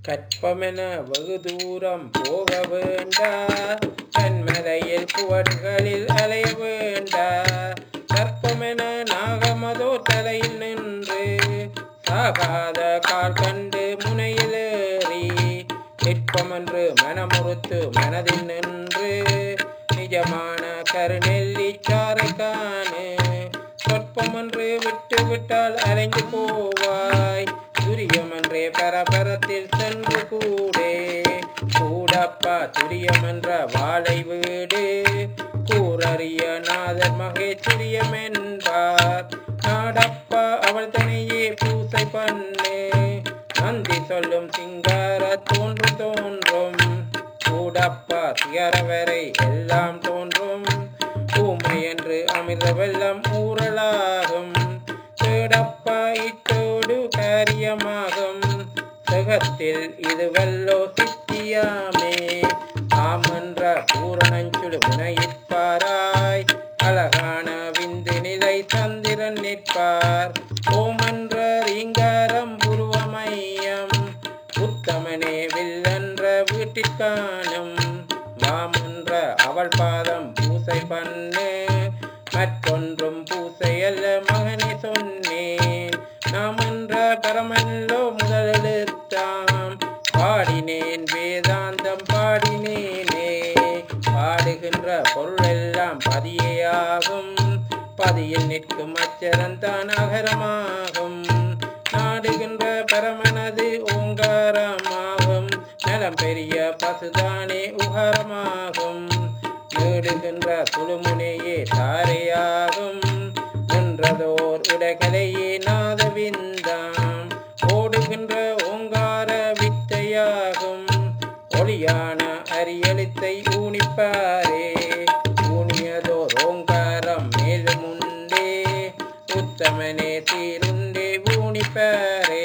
கற்பமென வெகு தூரம் போக வேண்டா கண்மலையில் புவடுகளில் அலைய வேண்டா கற்பமென நாகமதோ தலையில் நின்று சாகாத கால் கண்டு முனையில் ஏறி நிற்பமென்று மனமுறுத்து மனதில் நின்று நிஜமான கருநெல்லி சாறை காணு சொற்பமென்று விட்டு விட்டால் அலைந்து போவாய் துரியமென்றே பரபரத்தில் சென்று கூடே கூடப்பா துரியமென்ற வாளை வீடு கூறறிய நாதர் மகேச்சுரியம் என்பார் நாடப்பா அவள் தனியே பூசை பண்ணு நந்தி சொல்லும் சிங்கார தோன்று தோன்றும் கூடப்பா தியரவரை எல்லாம் தோன்றும் ஊமை என்று அமிர்த வெள்ளம் ஊறலாகும் தேடப்பா இத்தோடு காரியமாகும் சுகத்தில் இது வெல்லோ சித்தியாமே ஆமன்ற பூரணஞ்சுடு முனையிற்பாராய் அழகான விந்து நிலை சந்திரன் நிற்பார் ஓமன்ற ரீங்காரம் புருவமையம் உத்தமனே வில்லன்ற வீட்டிற்கானும் மாமன்ற அவள் பாதம் பூசை பண்ணு மற்றொன்றும் பூசை அல்ல மகனே சொன்னேன் நாம் என்ற பரமல்லோ முதலெழுத்தாம் பாடினேன் வேதாந்தம் பாடினேனே பாடுகின்ற பொருளெல்லாம் பதியேயாகும் பதியில் நிற்கும் அச்சரந்தான் அகரமாகும் நாடுகின்ற பரமனது ஓங்காரமாகும் நலம் பெரிய பசுதானே உகரமாகும் நேடுகின்ற சுழுமுனையே தாரையாகும் நின்றதோர் உடைகளையே நாதவிந்தாம் ஓடுகின்ற ஓங்கார வித்தையாகும் ஒளியான அரியலித்தை ஊனிப்பாரே ஊனியதோர் ஓங்காரம் மேலும் உண்டே உத்தமனே தீருண்டே ஊனிப்பாரே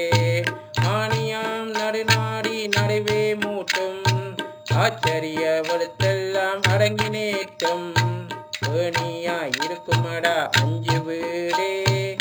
ஆணியாம் நடுநாடி நடுவே மூட்டும் ஆச்சரிய வலுத்தெல்லாம் அடங்கி நேற்றும் ஏணியாய் இருக்குமடா அஞ்சு வீடே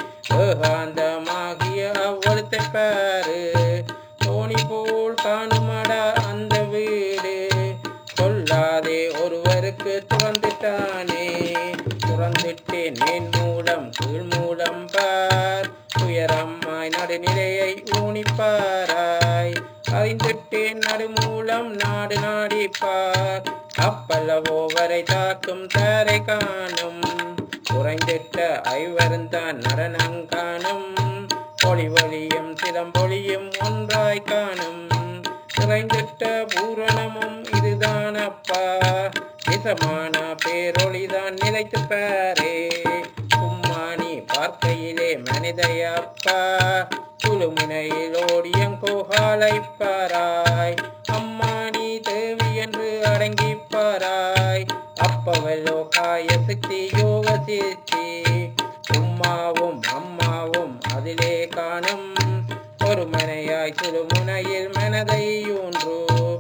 ஏகாந்தமாகிய அவ்வளத்தை பாரு தோணி போல் காணுமடா அந்த வீடு சொல்லாதே ஒருவருக்கு துறந்துட்டானே துறந்துட்டேன் மேன் மூலம் கீழ் மூலம் பார் துயரம்மாய் நடுநிலையை ஊனிப்பாராய் அறிந்துட்டேன் நடுமூலம் நாடு நாடிப்பார் அப்பல்லவோ வரை தாக்கும் தாரை காணும் குறைந்திட்ட ஐவருந்தான் நடனங்காணும் ஒளி ஒளியும் சிலம்பொழியும் ஒன்றாய் காணும் குறைந்திட்ட பூரணமும் இதுதானப்பா நிசமான பேரொளிதான் நிலைத்து பாரே சும்மானி பார்க்கையிலே மனிதையப்பா சுழுமுனையில் ஓடியம் கோகாலை பாராய் அம்மானி தேவி என்று அடங்கி பாராய் அப்பவல்லோ காய சக்தி யோக சித்தி உம்மாவும் அம்மாவும் அதிலே காணும் ஒரு மனையாய் சுழுமுனையில் மனதை ஊன்று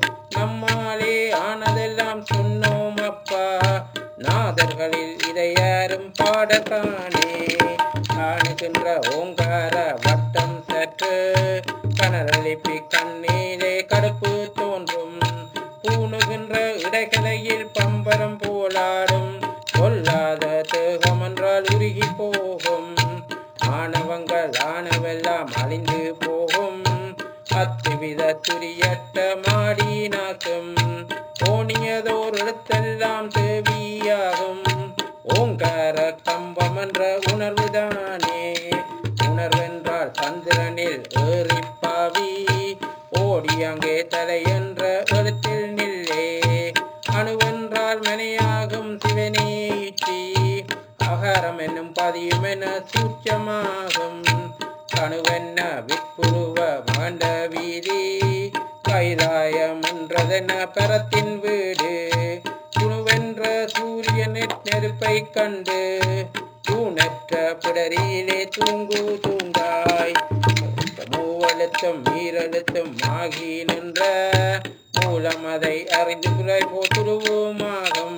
நம்மாலே ஆனதெல்லாம் சொன்னோம் அப்பா நாதர்களில் இதை யாரும் பாடத்தானே காணுகின்ற ஓங்கார வட்டம் சற்று கனரளிப்பி கண்ணீரே கடுப்பு தோன்றும் பூணுகின்ற இடைகளையில் பம்பரம் போலாடும் கொல்லாத தேகம் என்றால் உருகி போகும் ஆணவங்கள் ஆனவெல்லாம் அழிந்து போகும் அத்துவித துரியட்ட மாடி நாக்கும் ஓணியதோர் எழுத்தெல்லாம் தேவியாகும் ஓங்கார கம்பம் என்ற உணர்வுதானே உணர்வென்றால் சந்திரனில் ஏறிப்பாவி ஓடி அங்கே தலை என்ற எழுத்தில் நில்லே அணுவென்றால் மனையாகும் சிவனே இச்சி அகாரம் என்னும் பதியும் என சூட்சமாகும் கணுவென்ன விற்புருவ மாண்ட வீதி கைலாயம் என்றதென பரத்தின் வீடு துணுவென்ற சூரியன் நெருப்பை கண்டு தூணற்ற பிடரியிலே தூங்கு தூங்காய் மூவழுத்தம் ஈரழுத்தம் ஆகி நின்ற மூலம் அதை அறிந்து குறை போத்துருவோமாகும்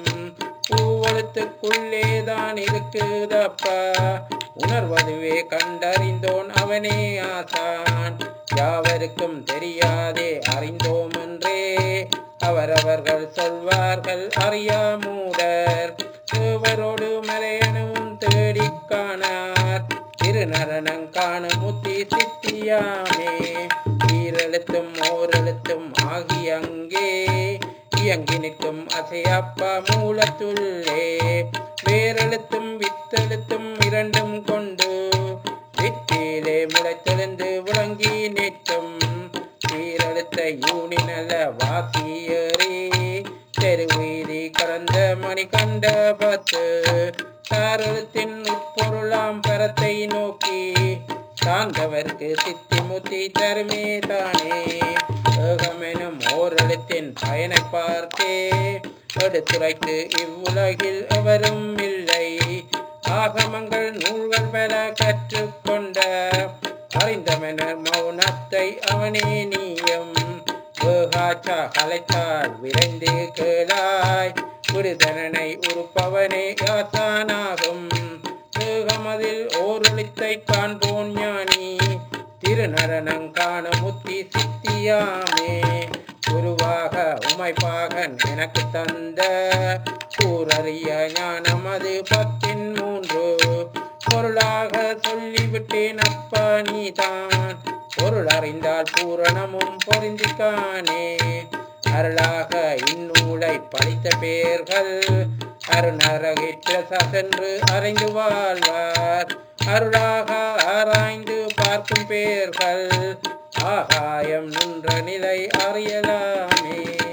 பூவழுத்துக்குள்ளேதான் இருக்குதப்பா உணர்வதுவே கண்டறிந்தோன் அவனே ஆசான் யாவருக்கும் தெரியாதே அறிந்தோம் என்றே அவரவர்கள் சொல்வார்கள் அறியாமூடர் தேவரோடு மலையனவும் தேடிக் காணார் திருநரணங் காண முத்தி சித்தியாமே ஈரெழுத்தும் ஓரெழுத்தும் ஆகி அங்கே இயங்கி நிற்கும் அசையப்பா மூலத்துள்ளே வேரெழுத்தும் வித்தெழுத்தும் இரண்டும் கொண்டு வித்திலே முளைத்தெழுந்து விளங்கி நிற்கும் சீரெழுத்த யூனிநல வாசியரே தெருவீதி கடந்த மணி கண்ட பத்து சாரெழுத்தின் உட்பொருளாம் பரத்தை நோக்கி சார்ந்தவர்க்கு சித்தி முத்தி தருமே தானே ஏகமெனும் ஓரெழுத்தின் பயனை பார்த்தே எடுத்துரைத்து இவ்வுலகில் எவரும் இல்லை ஆகமங்கள் நூல்கள் பல கற்றுக்கொண்ட அறிந்தமெனர் மௌனத்தை அவனே நீயும் வேகாச்சா கலைத்தால் விரைந்து கேளாய் விடுதலனை உறுப்பவனே யாசானாகும் தேகமதில் ஓரொளித்தை காண்போன் ஞானி திருநரணங் காண முத்தி சித்தியாமே குருவாக உமைப்பாகன் எனக்கு தந்த கூறறிய ஞானம் அது பத்தின் மூன்று பொருளாக சொல்லிவிட்டேன் அப்பா நீதான் பொருள் அறிந்தால் பூரணமும் பொருந்திக்கானே அருளாக இந்நூலை படித்த பேர்கள் அருணரகிற்ற சென்று அறிந்து வாழ்வார் அருளாக ஆராய்ந்து பார்க்கும் பேர்கள் ஆகாயம் நின்ற நிலை அறியலாமே